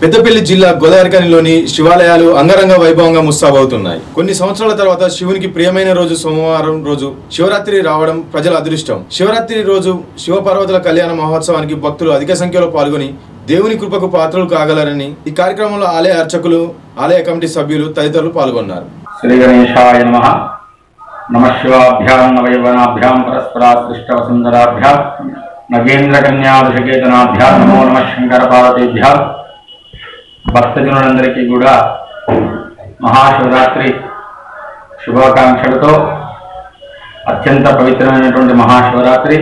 పెద్దపల్లి జిల్లా గోదావరికనిలోని శివాలయాలు అంగరంగ వైభవంగా ముస్తాబవుతున్నాయి కొన్ని సంవత్సరాల తర్వాత శివునికి ప్రియమైన రోజు సోమవారం రోజు శివరాత్రి రావడం ప్రజల అదృష్టం శివరాత్రి రోజు శివపార్వతుల కళ్యాణ మహోత్సవానికి భక్తులు అధిక సంఖ్యలో పాల్గొని దేవుని కృపకు పాత్రలు కాగలరని ఈ కార్యక్రమంలో ఆలయ అర్చకులు ఆలయ కమిటీ సభ్యులు తదితరులు పాల్గొన్నారు శ్రీ గణేశాయ నమ నమ శివాభ్యాం నవయవనాభ్యాం పరస్పరాసృష్టవసుందరాభ్యాం నగేంద్రకన్యాభిషకేతనాభ్యాం నమో నమ శంకర పార్వతీభ్యాం భక్తజనులందరికీ కూడా మహాశివరాత్రి శుభాకాంక్షలతో అత్యంత పవిత్రమైనటువంటి మహాశివరాత్రి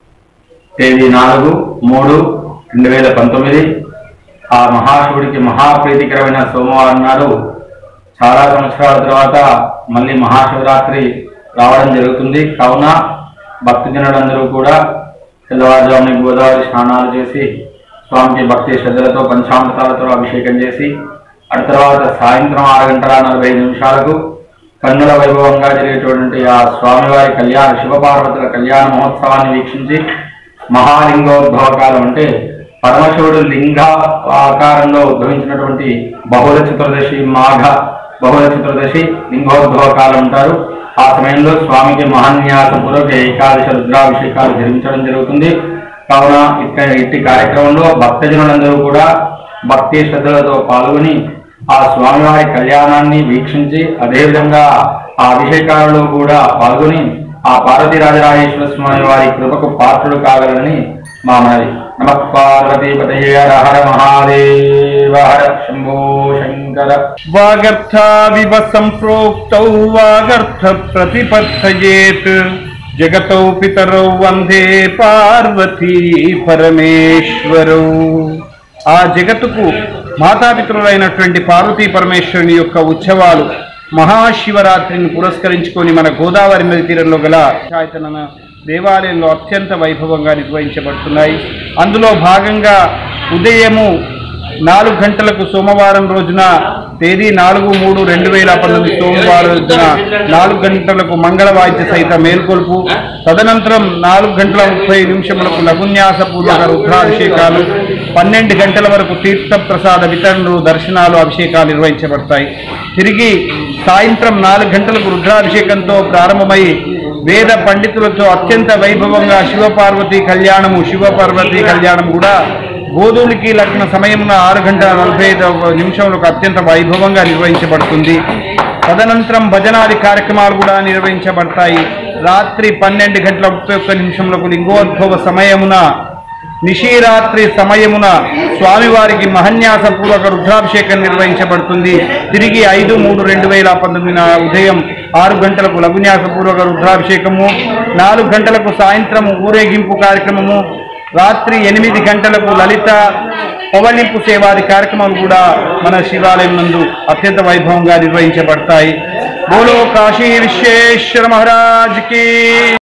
తేదీ నాలుగు మూడు రెండు వేల పంతొమ్మిది ఆ మహాశివుడికి మహాప్రీతికరమైన సోమవారం నాడు చాలా సంవత్సరాల తర్వాత మళ్ళీ మహాశివరాత్రి రావడం జరుగుతుంది కావున భక్తజనులందరూ కూడా తెల్లవారుజామున గోదావరి స్నానాలు చేసి స్వామికి భక్తి శ్రద్ధలతో పంచామృతాలతో అభిషేకం చేసి ఆ తర్వాత సాయంత్రం ఆరు గంటల నలభై ఐదు నిమిషాలకు కన్నుల వైభవంగా జరిగేటువంటి ఆ స్వామివారి కళ్యాణ శివపార్వతుల కళ్యాణ మహోత్సవాన్ని వీక్షించి మహాలింగోద్భవకాలం అంటే పరమశివుడు లింగ ఆకారంలో ఉద్భవించినటువంటి బహుళ చతుర్దశి మాఘ బహుళ చతుర్దశి లింగోద్భవ కాలం అంటారు ఆ సమయంలో స్వామికి మహాన్యాసపూర్వక ఏకాదశ రుద్రాభిషేకాలు జరిపించడం జరుగుతుంది కావున ఇక్కడ ఇట్టి కార్యక్రమంలో భక్తజనులందరూ కూడా భక్తి శ్రద్ధలతో పాల్గొని ఆ స్వామివారి కళ్యాణాన్ని వీక్షించి అదేవిధంగా ఆ అభిషేకాలలో కూడా పాల్గొని ఆ పార్వతీ రాజరాజేశ్వర స్వామి వారి కృపకు పాత్రుడు కాగలని మా మనవి నమ పార్వతీ పతయే హర హర మహాదేవ హర శంభో శంకర వాగర్థావివ సంప్రోక్తౌ వాగర్థ ప్రతిపత్తయేత్ జగతౌ పితరౌ వందే పార్వతీ పరమేశ్వరౌ ఆ జగత్తుకు మాతాపితరులైనటువంటి పార్వతీ పరమేశ్వరుని యొక్క ఉత్సవాలు మహాశివరాత్రిని పురస్కరించుకొని మన గోదావరి నది తీరంలో గల చాయతన దేవాలయంలో అత్యంత వైభవంగా నిర్వహించబడుతున్నాయి అందులో భాగంగా ఉదయము నాలుగు గంటలకు సోమవారం రోజున తేదీ నాలుగు మూడు రెండు వేల పంతొమ్మిది సోమవారం రోజున నాలుగు గంటలకు మంగళ వాయిద్య సహిత మేల్కొల్పు తదనంతరం నాలుగు గంటల ముప్పై నిమిషములకు లఘున్యాస పూర్వక రుద్రాభిషేకాలు పన్నెండు గంటల వరకు తీర్థ ప్రసాద వితరణలు దర్శనాలు అభిషేకాలు నిర్వహించబడతాయి తిరిగి సాయంత్రం నాలుగు గంటలకు రుద్రాభిషేకంతో ప్రారంభమై వేద పండితులతో అత్యంత వైభవంగా శివపార్వతి కళ్యాణము శివపార్వతి కళ్యాణం కూడా గోధువులకి లగ్న సమయమున ఆరు గంటల నలభై ఐదు నిమిషములకు అత్యంత వైభవంగా నిర్వహించబడుతుంది తదనంతరం భజనాది కార్యక్రమాలు కూడా నిర్వహించబడతాయి రాత్రి పన్నెండు గంటల ముప్పై ఒక్క నిమిషములకు లింగోద్భవ సమయమున నిశీరాత్రి సమయమున స్వామివారికి మహన్యాసపూర్వక రుద్రాభిషేకం నిర్వహించబడుతుంది తిరిగి ఐదు మూడు రెండు వేల పంతొమ్మిదిన ఉదయం ఆరు గంటలకు లఘున్యాసపూర్వక రుద్రాభిషేకము నాలుగు గంటలకు సాయంత్రం ఊరేగింపు కార్యక్రమము రాత్రి ఎనిమిది గంటలకు లలిత పవళింపు సేవాది కార్యక్రమాలు కూడా మన శివాలయం నందు అత్యంత వైభవంగా నిర్వహించబడతాయి బోలో కాశీ విశ్వేశ్వర మహారాజ్ కి